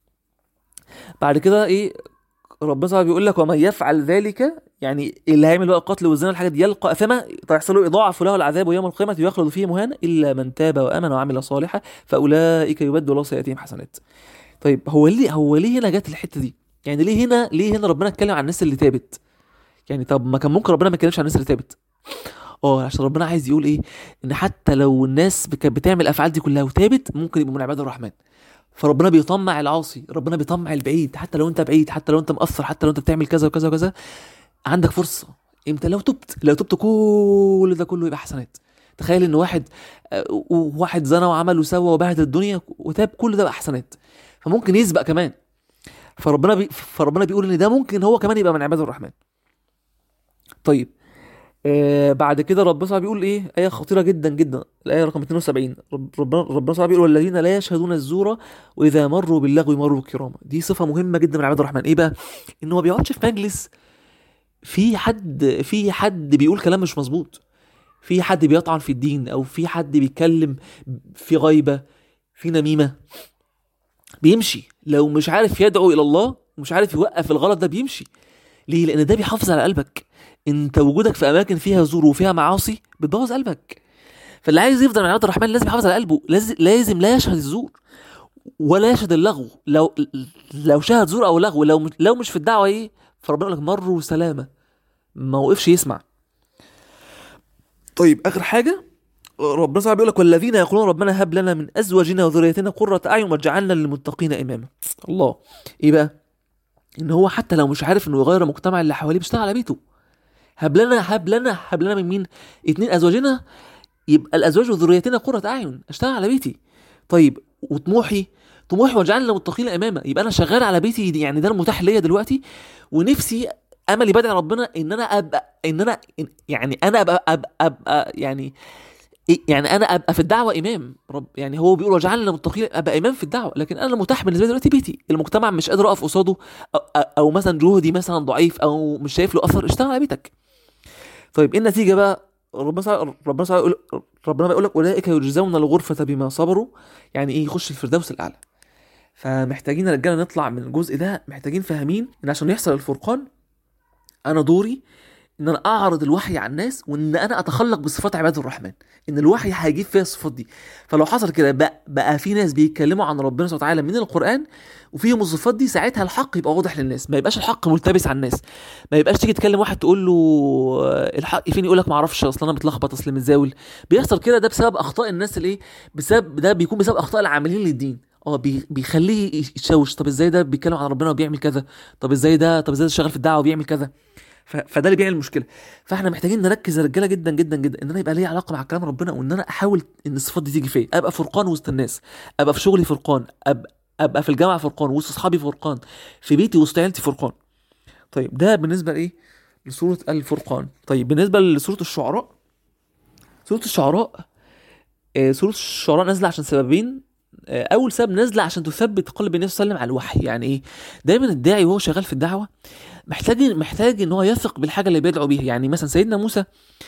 بعد كده ايه ربنا سبحانه بيقول لك ومن يفعل ذلك يعني اللي هيعمل بقى القتل والزنا الحاجات دي يلقى اثما تحصل له اضاعف له العذاب يوم القيامه ويخلد فيه مهانا الا من تاب وامن وعمل صالحا فاولئك يبدل الله سيئاتهم حسنات طيب هو ليه هو ليه هنا جت الحته دي يعني ليه هنا ليه هنا ربنا اتكلم عن الناس اللي تابت يعني طب ما كان ممكن ربنا ما يتكلمش عن الناس اللي تابت اه عشان ربنا عايز يقول ايه ان حتى لو الناس كانت بتعمل الافعال دي كلها وتابت ممكن يبقوا من عباد الرحمن فربنا بيطمع العاصي ربنا بيطمع البعيد حتى لو انت بعيد حتى لو انت مقصر حتى لو انت بتعمل كذا وكذا وكذا عندك فرصه امتى لو تبت لو تبت كل ده كله يبقى حسنات تخيل ان واحد آه، واحد زنى وعمل وسوى وبهدل الدنيا وتاب كل ده بقى حسنات فممكن يسبق كمان فربنا بي فربنا بيقول ان ده ممكن هو كمان يبقى من عباد الرحمن طيب آه بعد كده ربنا سبحانه بيقول ايه ايه خطيره جدا جدا الايه رقم 72 رب- ربنا ربنا سبحانه بيقول والذين لا يشهدون الزور واذا مروا باللغو مروا كراما دي صفه مهمه جدا من عباد الرحمن ايه بقى انه ما بيقعدش في مجلس في حد في حد بيقول كلام مش مظبوط في حد بيطعن في الدين او في حد بيتكلم في غيبه في نميمه بيمشي لو مش عارف يدعو الى الله ومش عارف يوقف الغلط ده بيمشي ليه لان ده بيحافظ على قلبك انت وجودك في اماكن فيها زور وفيها معاصي بتبوظ قلبك فاللي عايز يفضل من عباد الرحمن لازم يحافظ على قلبه لازم لازم لا يشهد الزور ولا يشهد اللغو لو لو شهد زور او لغو لو لو مش في الدعوه ايه فربنا يقول لك مروا سلامه ما وقفش يسمع طيب اخر حاجه ربنا سبحانه بيقول لك والذين يقولون ربنا هب لنا من ازواجنا وذريتنا قرة اعين واجعلنا للمتقين اماما الله ايه بقى ان هو حتى لو مش عارف انه يغير المجتمع اللي حواليه بيشتغل على بيته هب لنا هب لنا هب لنا من مين اتنين ازواجنا يبقى الازواج وذريتنا قرة اعين اشتغل على بيتي طيب وطموحي طموحي واجعلنا للمتقين اماما يبقى انا شغال على بيتي دي- يعني ده المتاح ليا دلوقتي ونفسي املي بدعي ربنا ان انا ابقى ان انا إن- يعني انا ابقى ابقى, أبقى يعني إيه- يعني انا ابقى في الدعوه امام رب يعني هو بيقول وجعلنا للمتقين ابقى امام في الدعوه لكن انا المتاح بالنسبه لي دلوقتي بيتي المجتمع مش قادر اقف قصاده أو, او مثلا جهدي مثلا ضعيف او مش شايف له اثر اشتغل على بيتك طيب ايه النتيجه بقى ربنا سع- ربنا سع- يقول ربنا بيقول لك اولئك يجزون الغرفه بما صبروا يعني ايه يخش الفردوس الاعلى فمحتاجين يا رجاله نطلع من الجزء ده محتاجين فاهمين ان عشان يحصل الفرقان انا دوري ان انا اعرض الوحي على الناس وان انا اتخلق بصفات عباد الرحمن ان الوحي هيجيب فيها الصفات دي فلو حصل كده بقى, بقى في ناس بيتكلموا عن ربنا سبحانه وتعالى من القران وفيهم الصفات دي ساعتها الحق يبقى واضح للناس ما يبقاش الحق ملتبس على الناس ما يبقاش تيجي تكلم واحد تقول له آه، الحق فين يقول لك ما اعرفش اصل انا متلخبط اصل متزاول بيحصل كده ده بسبب اخطاء الناس اللي ايه بسبب ده بيكون بسبب اخطاء العاملين للدين اه بي- بيخليه يتشوش طب ازاي ده بيتكلم عن ربنا وبيعمل كذا طب ازاي ده طب ازاي ده شغال في الدعوه وبيعمل كذا ف- فده اللي بيعمل المشكله فاحنا محتاجين نركز يا رجاله جدا جدا جدا ان انا يبقى لي علاقه مع كلام ربنا وان انا احاول ان الصفات دي تيجي فيا ابقى فرقان وسط الناس ابقى في شغلي فرقان ابقى ابقى في الجامعه فرقان وسط اصحابي فرقان في بيتي وسط عيلتي فرقان طيب ده بالنسبه لايه لسوره الفرقان طيب بالنسبه لسوره الشعراء سوره الشعراء آه، سوره الشعراء نازله عشان سببين آه، اول سبب نازله عشان تثبت قلب النبي صلى الله عليه وسلم على الوحي يعني ايه دايما الداعي وهو شغال في الدعوه محتاج محتاج ان هو يثق بالحاجه اللي بيدعو بيها يعني مثلا سيدنا موسى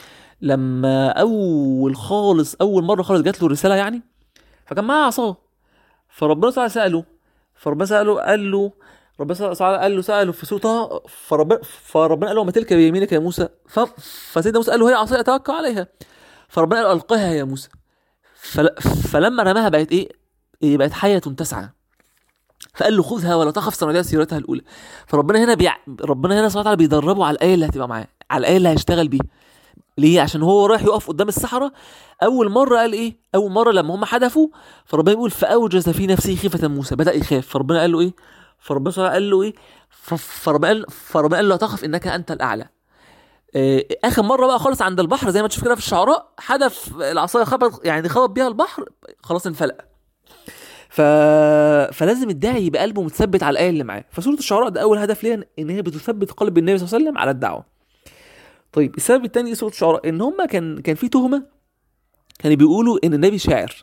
لما اول خالص اول مره خالص جات له الرساله يعني فكان معاه عصاه فربنا تعالى ساله فربنا ساله قال له ربنا سبحانه وتعالى قال له ساله في سوره طه فربنا فربنا قال له ما تلك بيمينك يا موسى ف... فسيدنا موسى قال له هي عصاي اتوكل عليها فربنا قال له القها يا موسى فل... فلما رماها بقت ايه؟ إيه بقت حيه تسعى فقال له خذها ولا تخف سنعيدها سيرتها الاولى فربنا هنا بيع... ربنا هنا سبحانه وتعالى بيدربه على الايه اللي هتبقى معاه على الايه اللي هيشتغل بيها ليه عشان هو رايح يقف قدام الصحراء اول مره قال ايه اول مره لما هم حدفوا فربنا يقول فاوجز في نفسه خيفه موسى بدا يخاف فربنا قال له ايه فربنا سبحانه قال له ايه ف- فربنا قال فربنا قال له لا تخف انك انت الاعلى آه، اخر مره بقى خالص عند البحر زي ما تشوف كده في الشعراء حدف العصايه خبط يعني خبط بيها البحر خلاص انفلق ف... فلازم الداعي يبقى قلبه متثبت على الايه اللي معاه فسوره الشعراء ده اول هدف ليها ان هي بتثبت قلب النبي صلى الله عليه وسلم على الدعوه طيب السبب الثاني لسوره الشعراء ان هم كان كان في تهمه كانوا بيقولوا ان النبي شاعر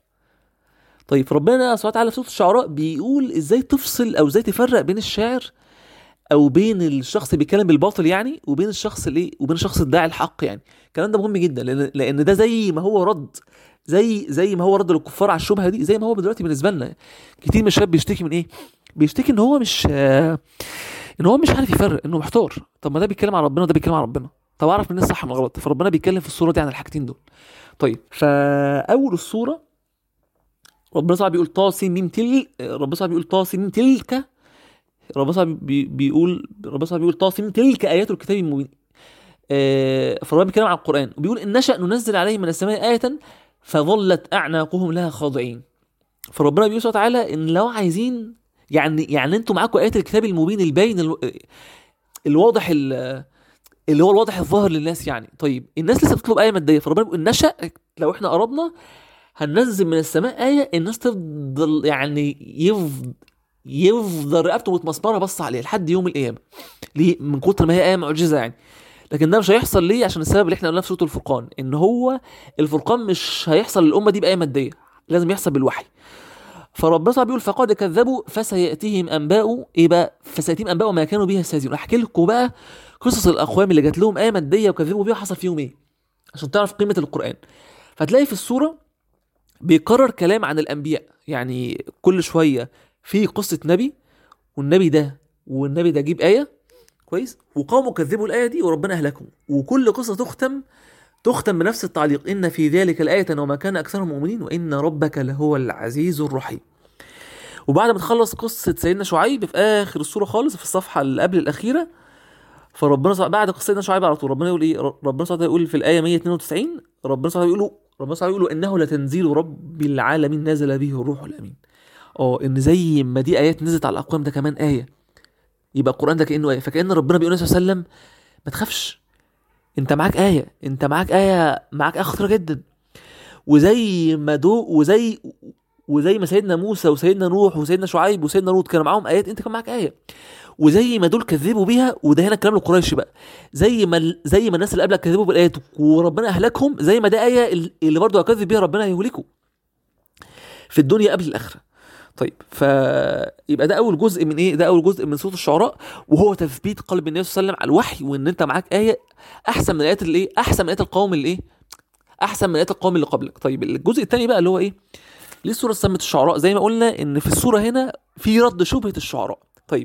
طيب فربنا سبحانه وتعالى في سوره الشعراء بيقول ازاي تفصل او ازاي تفرق بين الشاعر او بين الشخص اللي بيتكلم بالباطل يعني وبين الشخص اللي وبين الشخص الداعي الحق يعني الكلام ده مهم جدا لان لان ده زي ما هو رد زي زي ما هو رد للكفار على الشبهه دي زي ما هو دلوقتي بالنسبه لنا كتير من الشباب بيشتكي من ايه بيشتكي ان هو مش آه، ان هو مش عارف يفرق انه محتار طب ما ده بيتكلم عن ربنا وده بيتكلم عن ربنا طب اعرف منين الصح من الغلط فربنا بيتكلم في الصوره دي عن الحاجتين دول طيب فاول الصوره ربنا صعب بيقول طاسم ميم تل ربنا صعب بيقول طاسم ميم تلك ربنا صعب بي... بيقول ربنا صعب بيقول طاسم تلك ايات الكتاب المبين آه، فربنا بيتكلم عن القران وبيقول ان نشا ننزل عليهم من السماء ايه فظلت اعناقهم لها خاضعين فربنا بيقول سبحانه وتعالى ان لو عايزين يعني يعني انتوا معاكم ايات الكتاب المبين الباين الو... الواضح ال... اللي هو الواضح الظاهر للناس يعني طيب الناس لسه بتطلب ايه ماديه فربنا بيقول نشا لو احنا اردنا هننزل من السماء ايه الناس تفضل يعني يفضل يفضل رقبته متمسمره بص عليه لحد يوم القيامه ليه من كتر ما هي ايه معجزه يعني لكن ده مش هيحصل ليه عشان السبب اللي احنا قلناه في سوره الفرقان ان هو الفرقان مش هيحصل للامه دي بايه ماديه لازم يحصل بالوحي فربنا تعالى بيقول فقد كذبوا فسياتيهم انباء ايه بقى فسياتيهم انباء ما كانوا بها يستهزئون احكي لكم بقى قصص الاقوام اللي جات لهم ايه ماديه وكذبوا بيها حصل فيهم ايه عشان تعرف قيمه القران فتلاقي في السوره بيكرر كلام عن الانبياء يعني كل شويه في قصه نبي والنبي ده والنبي ده جيب ايه كويس وقاموا كذبوا الايه دي وربنا اهلكهم وكل قصه تختم تختم بنفس التعليق ان في ذلك الايه وما كان اكثرهم مؤمنين وان ربك لهو العزيز الرحيم وبعد ما تخلص قصه سيدنا شعيب في اخر السوره خالص في الصفحه اللي قبل الاخيره فربنا سبحانه بعد قصه سيدنا شعيب على طول ربنا يقول ايه ربنا سبحانه يقول في الايه 192 ربنا سبحانه يقول ربنا سبحانه يقول انه لتنزيل رب العالمين نزل به الروح الامين اه ان زي ما دي ايات نزلت على الاقوام ده كمان ايه يبقى القران ده كانه ايه فكان ربنا بيقول للنبي صلى الله عليه وسلم ما تخافش انت معاك ايه انت معاك ايه معاك ايه خطيره جدا وزي ما دو وزي وزي ما سيدنا موسى وسيدنا نوح وسيدنا شعيب وسيدنا لوط كانوا معاهم ايات انت كان معاك ايه وزي ما دول كذبوا بيها وده هنا الكلام لقريش بقى زي ما ال- زي ما الناس اللي قبلك كذبوا بالايات وربنا اهلكهم زي ما ده ايه ال- اللي برضه هكذب بيها ربنا هيهلكه في الدنيا قبل الاخره طيب فيبقى ده اول جزء من ايه ده اول جزء من صوت الشعراء وهو تثبيت قلب النبي صلى الله عليه وسلم على الوحي وان انت معاك ايه احسن من ايات الايه احسن من ايات القوم اللي ايه احسن من ايات القوم اللي قبلك طيب الجزء الثاني بقى اللي هو ايه ليه السوره سمت الشعراء زي ما قلنا ان في السوره هنا في رد شبهه الشعراء طيب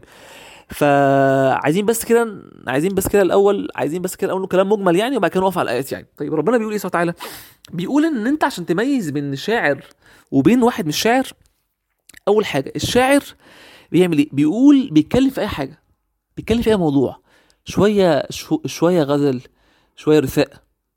فعايزين بس كده عايزين بس كده الاول عايزين بس كده الاول كلام مجمل يعني وبعد كده نقف على الايات يعني طيب ربنا بيقول ايه سبحانه وتعالى بيقول ان انت عشان تميز بين شاعر وبين واحد مش شاعر اول حاجه الشاعر بيعمل ايه بيقول بيتكلم في اي حاجه بيتكلم في اي موضوع شويه شو شويه غزل شويه رثاء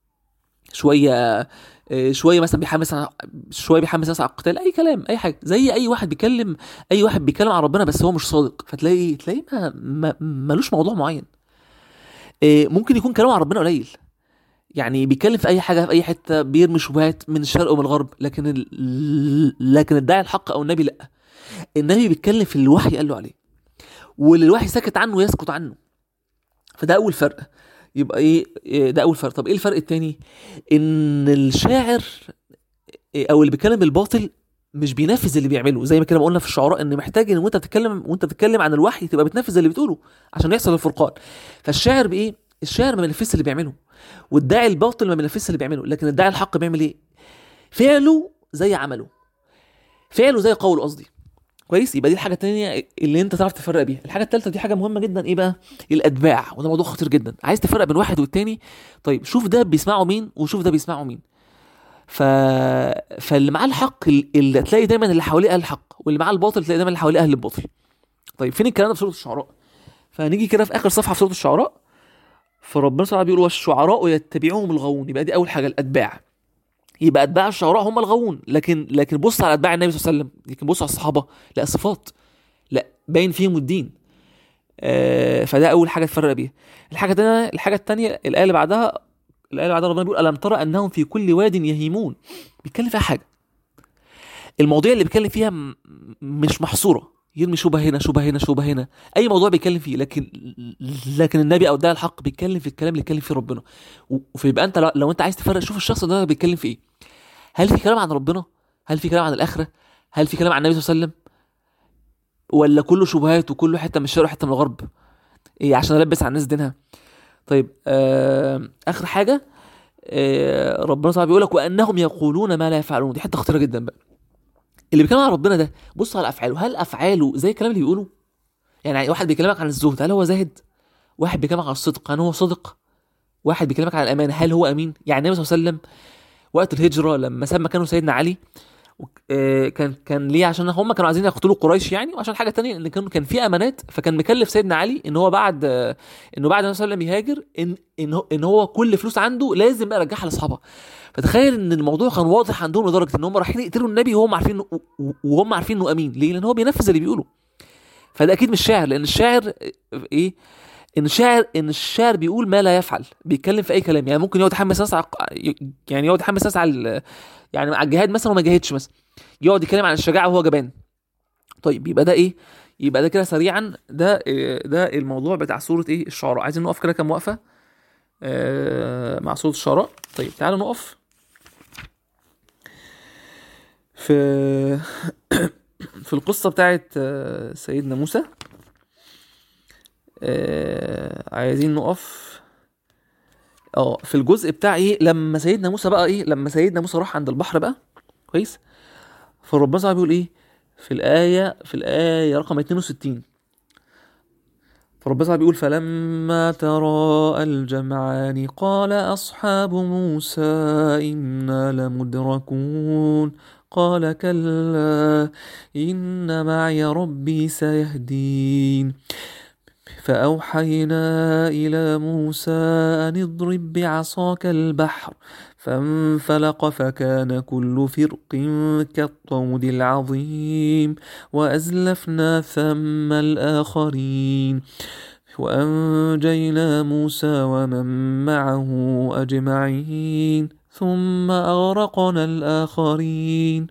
شويه آه، شويه مثلا بيحمس على- شويه بيحمس مثلا على القتال اي كلام اي حاجه زي اي واحد بيتكلم اي واحد بيتكلم عن ربنا بس هو مش صادق فتلاقي ايه تلاقيه ما ما- ملوش موضوع معين آه، ممكن يكون كلامه عن ربنا قليل يعني بيتكلم في اي حاجه في اي حته بيرمي شبهات من الشرق ومن الغرب لكن ال... لكن الداعي الحق او النبي لا النبي بيتكلم في الوحي قال له عليه واللي الوحي سكت عنه يسكت عنه فده اول فرق يبقى ايه إيه ده اول فرق طب ايه الفرق التاني ان الشاعر إيه، او اللي بيتكلم بالباطل مش بينفذ اللي بيعمله زي ما كده ما قلنا في الشعراء ان محتاج ان وانت بتتكلم وانت بتتكلم عن الوحي تبقى بتنفذ اللي بتقوله عشان يحصل الفرقان فالشاعر بايه الشاعر ما بينفذش اللي بيعمله والداعي الباطل ما بينفذش اللي بيعمله لكن الداعي الحق بيعمل ايه فعله زي عمله فعله زي قوله قصدي كويس يبقى دي الحاجه الثانيه اللي انت تعرف تفرق بيها الحاجه الثالثه دي حاجه مهمه جدا ايه بقى الاتباع وده موضوع خطير جدا عايز تفرق بين واحد والتاني طيب شوف ده بيسمعوا مين وشوف ده بيسمعوا مين ف... فاللي معاه الحق اللي تلاقي دايما اللي حواليه اهل الحق واللي معاه الباطل تلاقي دايما اللي حواليه اهل الباطل طيب فين الكلام ده في سوره الشعراء فنيجي كده في اخر صفحه في سوره الشعراء فربنا سبحانه بيقول والشعراء يتبعهم الغاوون يبقى دي اول حاجه الاتباع يبقى اتباع الشعراء هم الغاوون لكن لكن بص على اتباع النبي صلى الله عليه وسلم لكن بص على الصحابه لا صفات لا باين فيهم الدين آه فده اول حاجه تفرق بيها الحاجه الثانيه الحاجه الثانيه الايه اللي بعدها الايه اللي بعدها ربنا بيقول الم ترى انهم في كل واد يهيمون بيتكلم فيها حاجه المواضيع اللي بيتكلم فيها م- مش محصوره يرمي شبهه هنا شبهه هنا شبهه هنا اي موضوع بيتكلم فيه لكن لكن النبي او ده الحق بيتكلم في الكلام اللي يتكلم فيه ربنا و- فيبقى انت لو- لو انت عايز تفرق شوف الشخص ده بيتكلم في ايه هل في كلام عن ربنا هل في كلام عن الاخره هل في كلام عن النبي صلى الله عليه وسلم ولا كله شبهات وكله حته من الشرق وحته من الغرب ايه عشان البس على الناس دينها طيب آه اخر حاجه آه ربنا سبحانه بيقول لك وانهم يقولون ما لا يفعلون دي حته خطيره جدا بقى اللي بيتكلم عن ربنا ده بص على افعاله هل افعاله زي الكلام اللي بيقوله يعني واحد بيكلمك عن الزهد هل هو زاهد واحد بيكلمك عن الصدق هل هو صادق واحد بيكلمك عن الامانه هل هو امين يعني النبي صلى الله عليه وسلم وقت الهجره لما ساب مكانه سيدنا علي وك- آه، كان كان ليه عشان هم كانوا عايزين يقتلوا قريش يعني وعشان حاجه تانية ان كان كان في امانات فكان مكلف سيدنا علي ان هو بعد آه، انه بعد النبي صلى الله عليه وسلم يهاجر ان ان هو, إن هو كل فلوس عنده لازم بقى يرجعها لاصحابها فتخيل ان الموضوع كان واضح عندهم لدرجه ان هم رايحين يقتلوا النبي وهم عارفين إنه- و- وهم عارفين انه امين ليه لان هو بينفذ اللي بيقوله فده اكيد مش شاعر لان الشاعر آه، ايه ان الشاعر ان الشاعر بيقول ما لا يفعل بيتكلم في اي كلام يعني ممكن يقعد يحمس ناس على يعني يقعد يحمس ناس على ال- يعني على الجهاد مثلا وما جاهدش مثلا يقعد يتكلم عن الشجاعه وهو جبان طيب يبقى ده ايه يبقى ده كده سريعا ده إيه، ده الموضوع بتاع سوره ايه الشعراء عايزين نقف كده كام وقفه آه مع سوره الشعراء طيب تعالوا نقف في في القصه بتاعت آه، سيدنا موسى آه عايزين نقف اه في الجزء بتاع ايه لما سيدنا موسى بقى ايه لما سيدنا موسى راح عند البحر بقى كويس فربنا سبحانه بيقول ايه في الآية في الآية رقم 62 فربنا سبحانه بيقول فلما تراءى الجمعان قال أصحاب موسى إنا لمدركون قال كلا إن معي ربي سيهدين فأوحينا إلى موسى أن اضرب بعصاك البحر فانفلق فكان كل فرق كالطود العظيم وأزلفنا ثم الآخرين وأنجينا موسى ومن معه أجمعين ثم أغرقنا الآخرين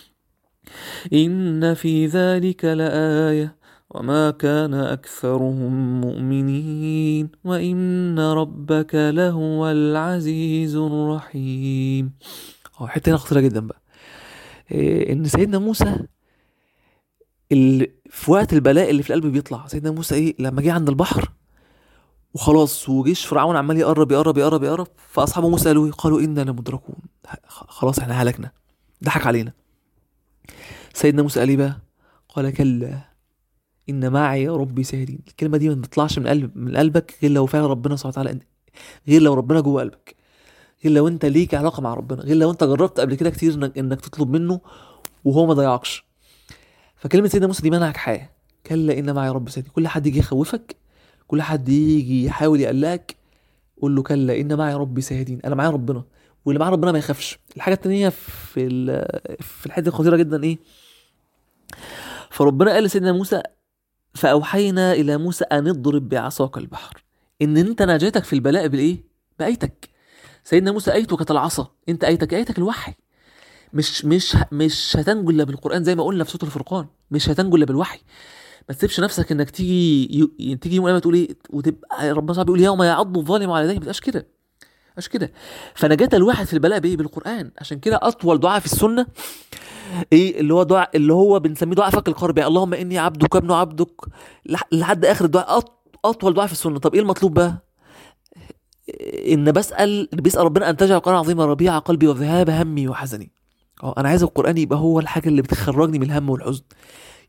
إن في ذلك لآية وما كان أكثرهم مؤمنين وإن ربك لهو العزيز الرحيم اه حتة هنا خطيرة جدا بقى إيه إن سيدنا موسى اللي في وقت البلاء اللي في القلب بيطلع سيدنا موسى إيه لما جه عند البحر وخلاص وجيش فرعون عمال يقرب يقرب يقرب يقرب فأصحاب موسى قالوا إيه؟ قالوا إنا لمدركون خلاص احنا هلكنا ضحك علينا سيدنا موسى قال ايه بقى قال كلا ان معي ربي سيهدين الكلمه دي ما بتطلعش من قلب من قلبك غير لو فعلا ربنا سبحانه وتعالى غير لو ربنا جوه قلبك غير لو انت ليك علاقه مع ربنا غير لو انت جربت قبل كده كتير انك, إنك تطلب منه وهو ما ضيعكش فكلمه سيدنا موسى دي منهج حياه كلا ان معي ربي سيهدين كل حد يجي يخوفك كل حد يجي يحاول يقلقك قول له كلا ان معي ربي سيهدين انا معايا ربنا واللي معاه ربنا ما يخافش الحاجه التانية في ال- في الحته الخطيره جدا ايه فربنا قال لسيدنا موسى فأوحينا إلى موسى أن اضرب بعصاك البحر إن أنت نجاتك في البلاء بالإيه؟ بآيتك سيدنا موسى آيته كانت العصا أنت آيتك آيتك الوحي مش مش مش هتنجو إلا بالقرآن زي ما قلنا في سورة الفرقان مش هتنجو إلا بالوحي ما تسيبش نفسك انك تيجي ي... تيجي يوم القيامه تقول ايه وتبقى ربنا سبحانه بيقول يوم يعض الظالم على يديه ما تبقاش كده مش كده فنجاة الواحد في البلاء بايه بالقران عشان كده اطول دعاء في السنه ايه اللي هو دعاء اللي هو بنسميه دعاء فك القرب يعني اللهم اني عبدك ابن عبدك لح- لحد اخر الدعاء أط... اطول دعاء في السنه طب ايه المطلوب بقى ان بسال بيسال ربنا ان تجعل القران عظيما ربيع قلبي وذهاب همي وحزني اه انا عايز القران يبقى هو الحاجه اللي بتخرجني من الهم والحزن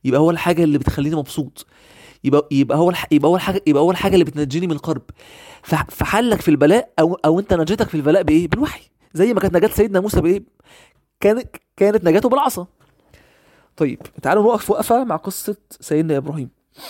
يبقى هو الحاجه اللي بتخليني مبسوط يبقى يبقى هو الح... يبقى اول حاجه يبقى اول حاجه اللي بتنجيني من الكرب ف... فحلك في البلاء او او انت نجاتك في البلاء بايه بالوحي زي ما كانت نجاه سيدنا موسى بايه كانت كانت نجاته بالعصا طيب تعالوا نقف وقفه مع قصه سيدنا ابراهيم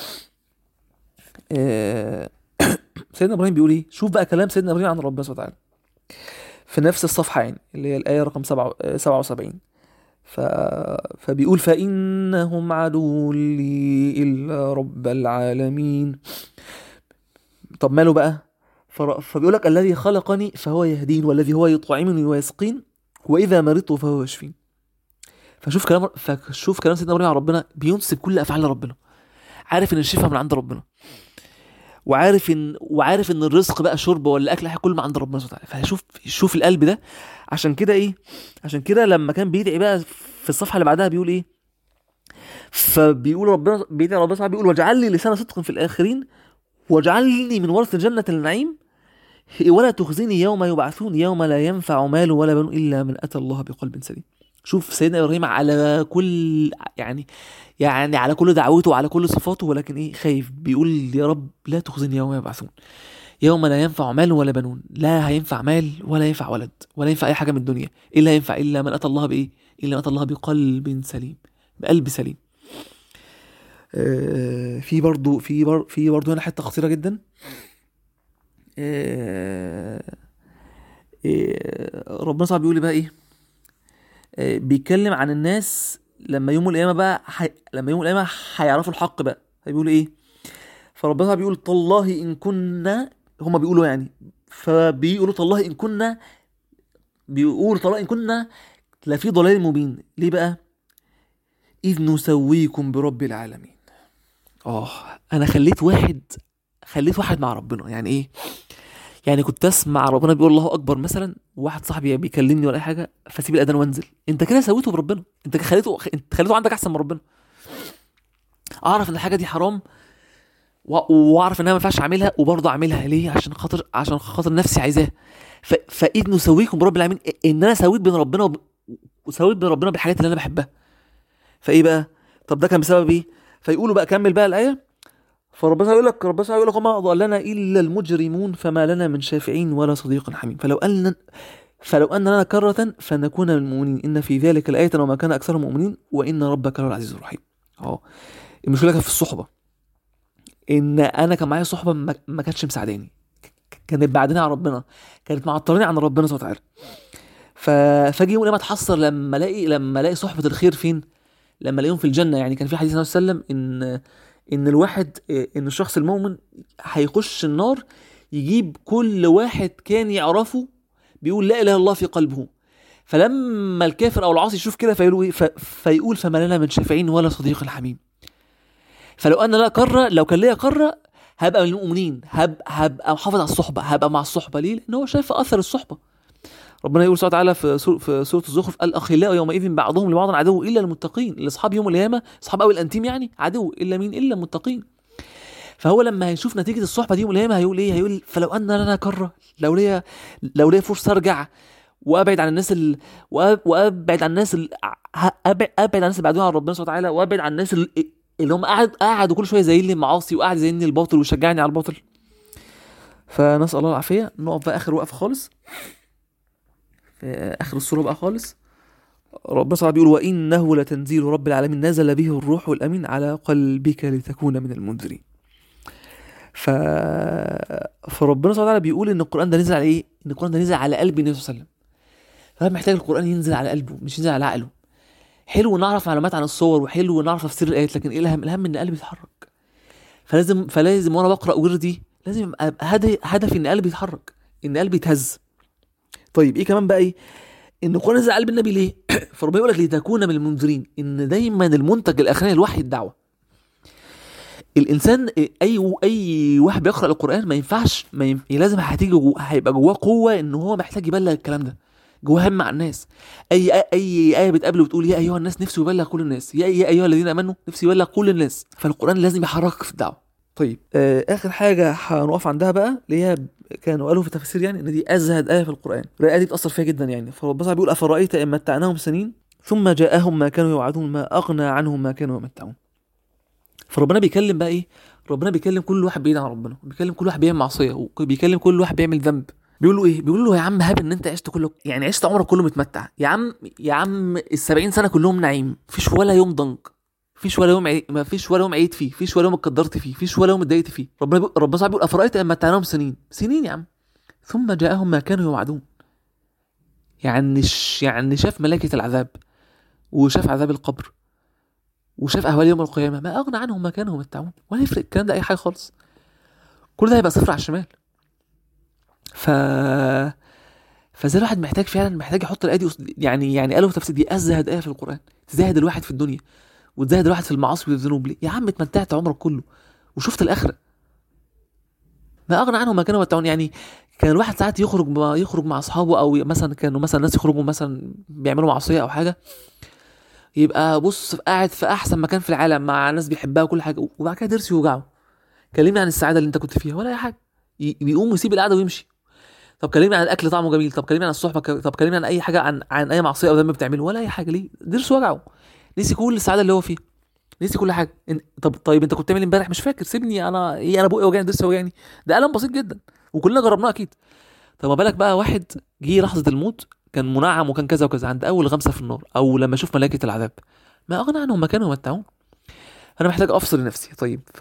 آه، سيدنا ابراهيم بيقول ايه شوف بقى كلام سيدنا ابراهيم عن ربنا سبحانه وتعالى في نفس الصفحه يعني اللي هي الايه رقم 77 ف... فبيقول فإنهم عدو لي إلا رب العالمين طب ماله بقى فر... فبيقول لك الذي خلقني فهو يهدين والذي هو يطعمني ويسقين وإذا مرضت فهو يشفين فشوف كلام فشوف كلام سيدنا ابراهيم عن ربنا بينسب كل افعال ربنا عارف ان الشفاء من عند ربنا وعارف ان وعارف ان الرزق بقى شرب ولا اكل كله من عند ربنا سبحانه وتعالى فشوف شوف القلب ده عشان كده ايه عشان كده لما كان بيدعي بقى في الصفحه اللي بعدها بيقول ايه فبيقول ربنا بيدعي ربنا سبحانه بيقول واجعل لي لسان صدق في الاخرين واجعلني من ورث جنة النعيم ولا تخزني يوم يبعثون يوم لا ينفع مال ولا بنون الا من اتى الله بقلب سليم شوف سيدنا ابراهيم على كل يعني يعني على كل دعوته وعلى كل صفاته ولكن ايه خايف بيقول يا رب لا تخزني يوم يبعثون يوم لا ينفع مال ولا بنون لا هينفع مال ولا ينفع ولد ولا ينفع اي حاجه من الدنيا الا ينفع الا من اتى الله بايه الا من اتى الله بقلب سليم بقلب سليم آه في برضو في بر في برضو هنا حته خطيره جدا آه آه ربنا صعب بيقول بقى ايه آه بيتكلم عن الناس لما يوم القيامه بقى حي... لما يوم القيامه هيعرفوا الحق بقى هيقولوا ايه فربنا بيقول تالله ان كنا هما بيقولوا يعني فبيقولوا تالله ان كنا بيقولوا تالله ان كنا لفي ضلال مبين ليه بقى اذ نسويكم برب العالمين اه انا خليت واحد خليت واحد مع ربنا يعني ايه يعني كنت اسمع ربنا بيقول الله اكبر مثلا وواحد صاحبي بيكلمني ولا اي حاجه فاسيب الاذان وانزل انت كده سويته بربنا انت خليته انت خليته عندك احسن من ربنا اعرف ان الحاجه دي حرام واعرف انها ما ينفعش اعملها وبرضه اعملها ليه عشان خاطر عشان خاطر نفسي عايزاه ف... فاذ نسويكم برب العالمين ان انا سويت بين ربنا وب... وسويت بين ربنا بالحاجات اللي انا بحبها فايه بقى طب ده كان بسبب ايه فيقولوا بقى كمل بقى الايه فربنا يقول لك ربنا يقول لك وما ضلنا الا المجرمون فما لنا من شافعين ولا صديق حميم فلو ان فلو ان لنا كرة فنكون من المؤمنين ان في ذلك لآية وما كان اكثرهم مؤمنين وان ربك هو العزيز الرحيم اه المشكله كانت في الصحبه ان انا كان معايا صحبه ما كانتش مساعداني كانت بعدنا عن ربنا كانت معطلاني عن ربنا سبحانه وتعالى ف... فاجي يوم لما اتحسر لما الاقي لما الاقي صحبه الخير فين لما الاقيهم في الجنه يعني كان في حديث النبي صلى الله عليه وسلم ان ان الواحد ان الشخص المؤمن هيخش النار يجيب كل واحد كان يعرفه بيقول لا اله الا الله في قلبه فلما الكافر او العاصي يشوف كده فيقول ايه فيقول فما لنا من شافعين ولا صديق حميم فلو انا لا قاره لو كان ليا قاره هبقى من المؤمنين هب هبقى محافظ على الصحبه هبقى مع الصحبه ليه؟ لان هو شايف اثر الصحبه ربنا يقول سبحانه وتعالى في سورة في سورة الزخرف الاخلاء يومئذ بعضهم لبعض عدو الا المتقين الاصحاب يوم القيامه اصحاب قوي الانتيم يعني عدو الا مين الا المتقين فهو لما هيشوف نتيجه الصحبه دي يوم القيامه هيقول ايه هيقول فلو ان لنا كره لو ليا لو ليا فرصه ارجع وابعد عن الناس ال... وابعد عن الناس ال... ابعد عن الناس اللي بعدوها عن ربنا سبحانه وتعالى وابعد عن الناس ال... اللي هم قاعد قاعدوا كل شويه زي المعاصي وقاعد زي الباطل ويشجعني على الباطل فنسال الله العافيه نقف بقى اخر وقفه خالص في اخر السوره بقى خالص ربنا سبحانه بيقول وانه لتنزيل رب العالمين نزل به الروح الامين على قلبك لتكون من المنذرين ف... فربنا سبحانه وتعالى بيقول ان القران ده نزل على ايه ان القران ده نزل على قلب النبي صلى الله عليه وسلم فهو محتاج القران ينزل على قلبه مش ينزل على عقله حلو نعرف معلومات عن الصور وحلو نعرف تفسير الايات لكن ايه الاهم الاهم ان قلبي يتحرك فلازم فلازم وانا بقرا وردي لازم يبقى هدفي ان قلبي يتحرك ان قلبي يتهز طيب ايه كمان بقى ايه ان القران نزل على قلب النبي ليه فربنا يقول لك لتكون من المنذرين ان دايما المنتج الاخراني الوحي الدعوه الانسان اي اي واحد بيقرا القران ما ينفعش ما ينف... لازم هتيجي جو... هيبقى جواه قوه ان هو محتاج يبلغ الكلام ده جواه هم مع الناس اي اي ايه بتقابله بتقول يا ايها الناس نفسي يبلغ كل الناس يا, يا ايها الذين امنوا نفسي يبلغ كل الناس فالقران لازم يحركك في الدعوه طيب آه اخر حاجه هنقف عندها بقى اللي هي كانوا قالوا في التفسير يعني ان دي ازهد ايه في القران الايه دي بتاثر فيها جدا يعني فربنا بيقول افرايت ان متعناهم سنين ثم جاءهم ما كانوا يوعدون ما اغنى عنهم ما كانوا يمتعون فربنا بيكلم بقى ايه ربنا بيكلم كل واحد بعيد عن ربنا بيكلم كل واحد بيعمل معصيه وبيكلم كل واحد بيعمل ذنب بيقول له ايه بيقول له يا عم هاب ان انت عشت كله يعني عشت عمرك كله متمتع يا عم يا عم ال70 سنه كلهم نعيم مفيش ولا يوم ضنك مفيش ولا يوم عي... مفيش ولا يوم عيد فيه مفيش ولا يوم اتقدرت فيه مفيش ولا يوم اتضايقت فيه ربنا بيقول... ربنا صاحب بيقول افرايت ان متعناهم سنين سنين يا عم ثم جاءهم ما كانوا يوعدون يعني ش... يعني شاف ملائكه العذاب وشاف عذاب القبر وشاف اهوال يوم القيامه ما اغنى عنهم ما كانوا يمتعون ولا يفرق الكلام ده اي حاجه خالص كل ده هيبقى صفر على الشمال ف فزي الواحد محتاج فعلا محتاج يحط الايه دي يعني يعني قالوا في تفسير دي ازهد ايه في القران تزهد الواحد في الدنيا وتزهد الواحد في المعاصي والذنوب ليه يا عم اتمتعت عمرك كله وشفت الاخره ما اغنى عنهم ما كانوا يمتعون يعني كان الواحد ساعات يخرج مع يخرج مع اصحابه او مثلا كانوا مثلا ناس يخرجوا مثلا بيعملوا معصيه او حاجه يبقى بص قاعد في احسن مكان في العالم مع ناس بيحبها وكل حاجه وبعد كده ضرسه يوجعه كلمني عن السعاده اللي انت كنت فيها ولا اي حاجه ي- بيقوم ويسيب القعده ويمشي طب كلمني عن الاكل طعمه جميل طب كلمني عن الصحبه ك- طب كلمني عن اي حاجه عن عن اي معصيه او ذنب بتعمله ولا اي حاجه ليه ضرسه وجعه نسي كل السعاده اللي هو فيها نسي كل حاجه إن... طب طيب انت كنت بتعمل إيه امبارح مش فاكر سيبني انا ايه انا بقي وجعني ضرسي وجعني ده الم بسيط جدا وكلنا جربناه اكيد طب ما بالك بقى واحد جه لحظه الموت كان منعم وكان كذا وكذا عند اول غمسه في النار او لما يشوف ملائكه العذاب ما اغنى عنهم ما كانوا يمتعون انا محتاج افصل نفسي طيب ف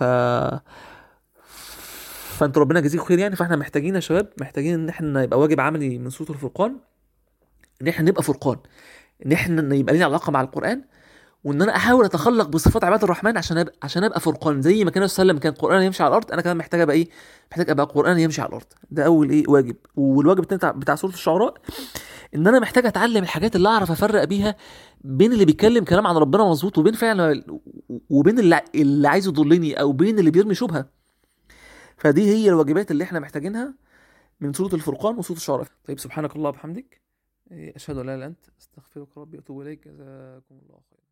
فانتوا ربنا يجازيكم خير يعني فاحنا محتاجين يا شباب محتاجين ان احنا يبقى واجب عملي من سوره الفرقان ان احنا نبقى فرقان ان احنا يبقى لنا علاقه مع القران وان انا احاول اتخلق بصفات عباد الرحمن عشان ابقى عشان ابقى فرقان زي ما كان النبي صلى الله عليه وسلم كان القران يمشي على الارض انا كمان محتاج ابقى ايه محتاج ابقى قران يمشي على الارض ده اول ايه واجب والواجب التاني بتاع, بتاع سوره الشعراء ان انا محتاج اتعلم الحاجات اللي اعرف افرق بيها بين اللي بيتكلم كلام عن ربنا مظبوط وبين فعلا وبين اللي, اللي عايز يضلني او بين اللي بيرمي شبهه فدي هي الواجبات اللي احنا محتاجينها من سوره الفرقان وسوره الشعراء طيب سبحانك الله وبحمدك اشهد ان لا اله الا انت استغفرك ربي واتوب اليك جزاكم الله خيرا